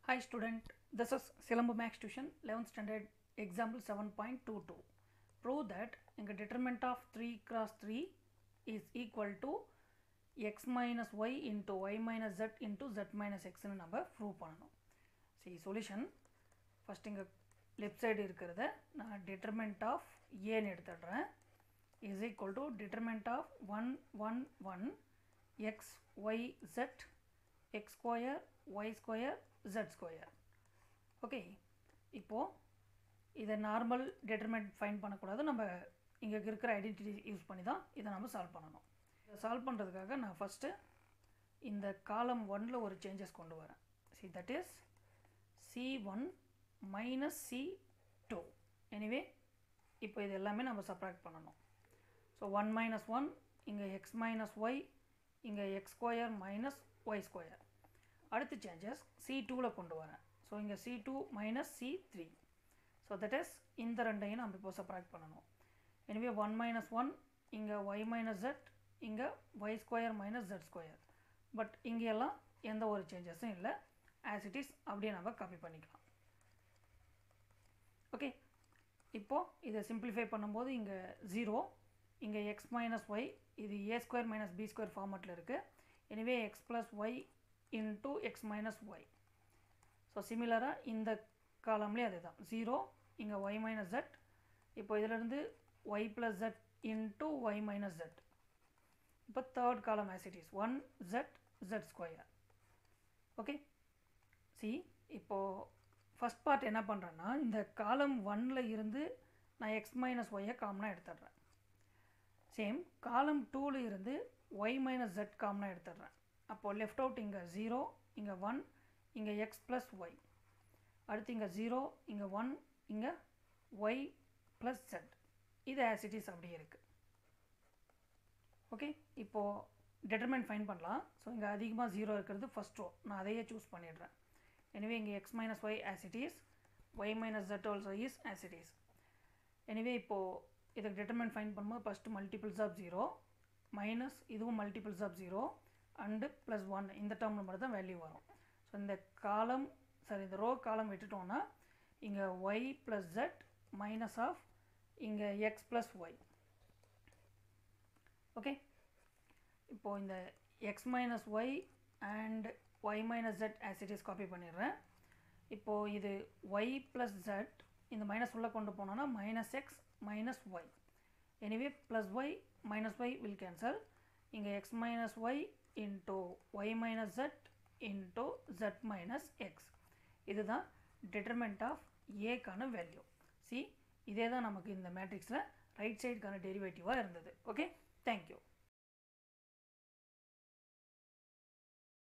Hi student, this is Silambu Max Tuition 11th standard example 7.22. Prove that இங்க determinant of 3 cross 3 is equal to x minus y into y minus z into z minus x னு நம்ம prove பண்ணணும். See solution first இங்க left side இருக்கிறத நான் determinant of a னு எடுத்துடுறேன் is equal to determinant of 1 1 1 x y z x square y square z square okay இப்போது இதை நார்மல் டெட்டர்மெண்ட் ஃபைன் பண்ணக்கூடாது நம்ம இங்கே இருக்கிற ஐடென்டிட்டி யூஸ் பண்ணி தான் இதை நம்ம சால்வ் பண்ணணும் இதை சால்வ் பண்ணுறதுக்காக நான் ஃபஸ்ட்டு இந்த காலம் ஒனில் ஒரு சேஞ்சஸ் கொண்டு வரேன் C that is C one minus C two anyway இப்போ இது எல்லாமே நம்ம சப்ராக்ட் பண்ணணும் ஸோ ஒன் மைனஸ் ஒன் இங்கே எக்ஸ் மைனஸ் ஒய் இங்கே X square minus Y square அடுத்து சேஞ்சஸ் சி டூவில் கொண்டு வரேன் ஸோ இங்கே C two minus C three so that is இந்த ரெண்டையும் நம்ம இப்போ சப்ராக்ட் பண்ணணும் எனவே ஒன் மைனஸ் ஒன் இங்கே ஒய் மைனஸ் ஜெட் இங்கே Y square minus Z square but இங்கே எல்லாம் எந்த ஒரு சேஞ்சஸும் இல்லை ஆஸ் இட் இஸ் அப்படியே நம்ம காப்பி பண்ணிக்கலாம் ஓகே இப்போது இதை சிம்பிளிஃபை பண்ணும்போது இங்கே ஜீரோ இங்கே எக்ஸ் மைனஸ் ஒய் இது A square minus B square ஃபார்மேட்டில் இருக்குது எனவே X plus Y into X minus Y so சிமிலராக இந்த காலம்லேயே அதே தான் ஜீரோ இங்கே ஒய் மைனஸ் ஜெட் இப்போ இதிலிருந்து Y plus Z into Y minus Z இப்போ third column as it is one Z Z square okay C இப்போது ஃபஸ்ட் பார்ட் என்ன பண்ணுறேன்னா இந்த காலம் ஒன்னில் இருந்து நான் எக்ஸ் மைனஸ் ஒய்யை காமனாக எடுத்துடுறேன் சேம் காலம் டூவில் இருந்து ஒய் மைனஸ் ஜெட் காமனாக எடுத்துடுறேன் அப்போது லெஃப்ட் அவுட் இங்கே ஜீரோ இங்கே ஒன் இங்கே எக்ஸ் ப்ளஸ் ஒய் அடுத்து இங்கே ஜீரோ இங்கே ஒன் இங்கே ஒய் ப்ளஸ் ஜெட் இது ஆசிட்டிஸ் அப்படியே இருக்குது ஓகே இப்போது டெட்டர்மெண்ட் ஃபைன் பண்ணலாம் ஸோ இங்கே அதிகமாக ஜீரோ இருக்கிறது ஃபஸ்ட் ரோ நான் அதையே சூஸ் பண்ணிடுறேன் எனவே இங்கே X minus Y as it is Y minus Z also is as it is எனவே இப்போது இதுக்கு டெட்டர்மெண்ட் ஃபைன் பண்ணும்போது first multiples of zero minus இதுவும் multiples of zero and plus one இந்த டேர்மில் மட்டும் தான் வேல்யூ வரும் ஸோ இந்த காலம் சாரி இந்த ரோ காலம் விட்டுட்டோன்னா இங்கே Y plus Z minus of இங்கே எக்ஸ் ப்ளஸ் ஒய் ஓகே இப்போது இந்த X minus Y and Y minus Z as it is copy பண்ணிடுறேன் இப்போது இது ஒய் ப்ளஸ் ஜெட் இந்த மைனஸ் உள்ளே கொண்டு போனோன்னா minus X minus Y anyway plus Y minus Y will cancel இங்கே X minus Y into Y minus Z into Z minus X இதுதான் determinant of ஏக்கான வேல்யூ சி இதே தான் நமக்கு இந்த மேட்ரிக்ஸில் ரைட் சைடுக்கான டெரிவேட்டிவாக இருந்தது ஓகே தேங்க்யூ